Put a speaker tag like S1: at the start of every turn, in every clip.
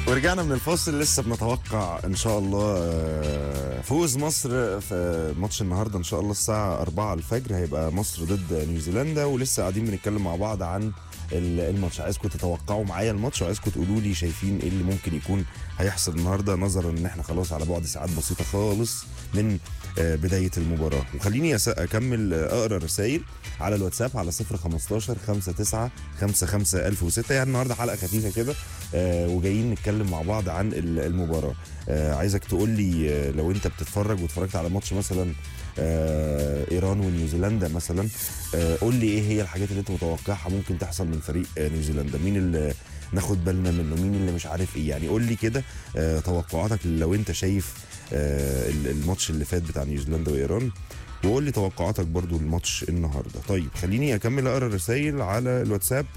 S1: ورجعنا من الفاصل لسه بنتوقع ان شاء الله آه، فوز مصر في ماتش النهارده ان شاء الله الساعه 4 الفجر هيبقى مصر ضد نيوزيلندا ولسه قاعدين بنتكلم مع بعض عن ال- الماتش عايزكم تتوقعوا معايا الماتش وعايزكم تقولوا لي شايفين ايه اللي ممكن يكون هيحصل النهارده نظرا ان احنا خلاص على بعد ساعات بسيطه خالص من آه، بدايه المباراه وخليني أس- اكمل آه، اقرا الرسائل على الواتساب على 015 59 55 1006 يعني النهارده حلقه خفيفه كده آه، وجايين نتكلم مع بعض عن ال- المباراه آه، عايزك تقول لي آه، لو انت بتتفرج واتفرجت على ماتش مثلا آه، ايران ونيوزيلندا مثلا آه، قول لي ايه هي الحاجات اللي انت متوقعها ممكن تحصل من فريق آه، نيوزيلندا مين اللي ناخد بالنا منه مين اللي مش عارف ايه يعني قول لي كده آه، توقعاتك لو انت شايف آه، ال- الماتش اللي فات بتاع نيوزيلندا وايران وقول لي توقعاتك برضو للماتش النهارده طيب خليني اكمل اقرا الرسائل على الواتساب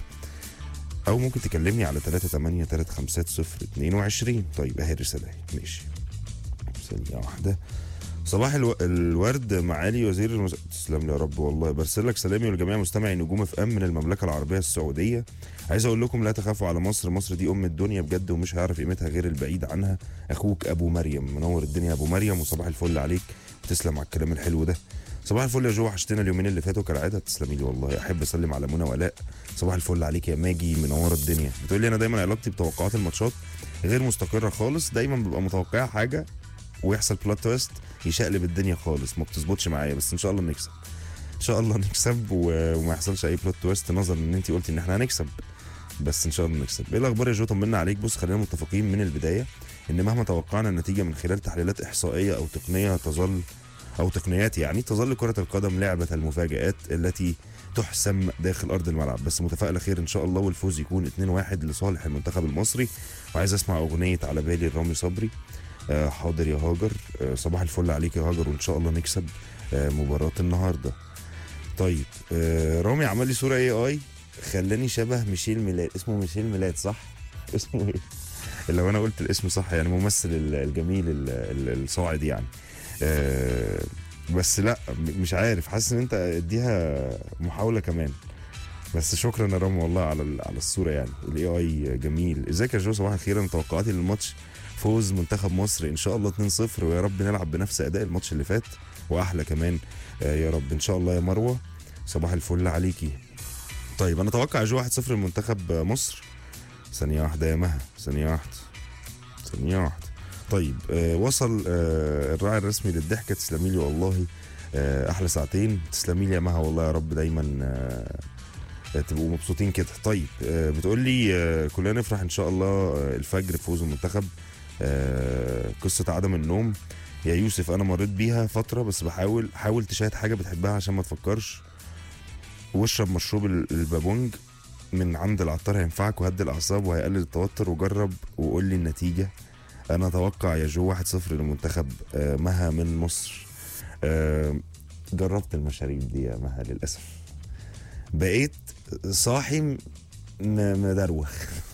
S1: او ممكن تكلمني على 38 350 22 طيب اهي الرساله اهي ماشي ثانيه واحده صباح الو... الورد معالي وزير المس... تسلم لي يا رب والله برسل لك سلامي ولجميع مستمعي نجوم اف ام من المملكه العربيه السعوديه عايز اقول لكم لا تخافوا على مصر مصر دي ام الدنيا بجد ومش هيعرف قيمتها غير البعيد عنها اخوك ابو مريم منور الدنيا يا ابو مريم وصباح الفل عليك تسلم على الكلام الحلو ده صباح الفل يا جو وحشتنا اليومين اللي فاتوا كالعاده تسلمي لي والله احب اسلم على منى ولاء صباح الفل عليك يا ماجي منوره الدنيا بتقول لي انا دايما علاقتي بتوقعات الماتشات غير مستقره خالص دايما ببقى متوقعه حاجه ويحصل بلوت تويست يشقلب الدنيا خالص ما بتظبطش معايا بس ان شاء الله نكسب ان شاء الله نكسب و... وما يحصلش اي بلوت تويست نظرا ان انت قلتي ان احنا هنكسب بس ان شاء الله نكسب ايه الاخبار يا جو طمنا عليك بص خلينا متفقين من البدايه ان مهما توقعنا النتيجه من خلال تحليلات احصائيه او تقنيه تظل او تقنيات يعني تظل كره القدم لعبه المفاجات التي تحسم داخل ارض الملعب بس متفائله خير ان شاء الله والفوز يكون 2-1 لصالح المنتخب المصري وعايز اسمع اغنيه على بالي الرامي صبري آه، حاضر يا هاجر آه، صباح الفل عليك يا هاجر وان شاء الله نكسب آه، مباراه النهارده طيب آه، رامي عمل لي صوره اي اي خلاني شبه ميشيل ميلاد اسمه ميشيل ميلاد صح اسمه ايه لو انا قلت الاسم صح يعني ممثل ال- الجميل ال- ال- الصاعد يعني آه، بس لا م- مش عارف حاسس ان انت اديها محاوله كمان بس شكرا يا رامي والله على ال- على الصوره يعني الاي اي جميل ازيك يا جو صباح الخير انا توقعاتي للماتش فوز منتخب مصر ان شاء الله 2-0 ويا رب نلعب بنفس اداء الماتش اللي فات واحلى كمان آه، يا رب ان شاء الله يا مروه صباح الفل عليكي طيب انا اتوقع يا جو 1-0 لمنتخب مصر ثانيه واحده يا مها ثانيه واحده ثانيه واحده طيب آه وصل آه الراعي الرسمي للضحكه تسلمي لي والله آه احلى ساعتين تسلمي لي يا مها والله يا رب دايما آه آه، تبقوا مبسوطين كده طيب آه بتقول لي آه كلنا نفرح ان شاء الله آه الفجر فوز المنتخب آه قصه عدم النوم يا يوسف انا مريت بيها فتره بس بحاول حاول تشاهد حاجه بتحبها عشان ما تفكرش واشرب مشروب ال- البابونج من عند العطار هينفعك وهدي الاعصاب وهيقلل التوتر وجرب وقول لي النتيجه انا اتوقع يا جو 1-0 للمنتخب آه، مها من مصر آه، جربت المشاريب دي يا مها للاسف بقيت صاحي م- مدروخ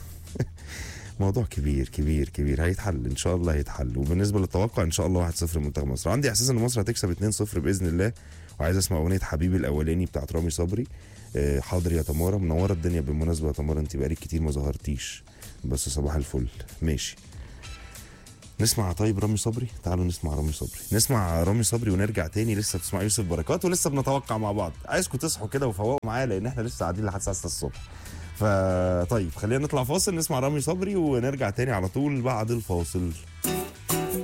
S1: موضوع كبير كبير كبير هيتحل ان شاء الله هيتحل وبالنسبه للتوقع ان شاء الله 1-0 لمنتخب مصر عندي احساس ان مصر هتكسب 2-0 باذن الله وعايز اسمع اغنيه حبيبي الاولاني بتاعت رامي صبري آه، حاضر يا تمارا منوره الدنيا بالمناسبه يا تمارا انت بقالك كتير ما ظهرتيش بس صباح الفل ماشي نسمع طيب رامي صبري تعالوا نسمع رامي صبري نسمع رامي صبري ونرجع تاني لسه بتسمع يوسف بركات ولسه بنتوقع مع بعض عايزكم تصحوا كده وفوقوا معايا لان احنا لسه قاعدين لحد الساعه 6 الصبح فطيب خلينا نطلع فاصل نسمع رامي صبري ونرجع تاني على طول بعد الفاصل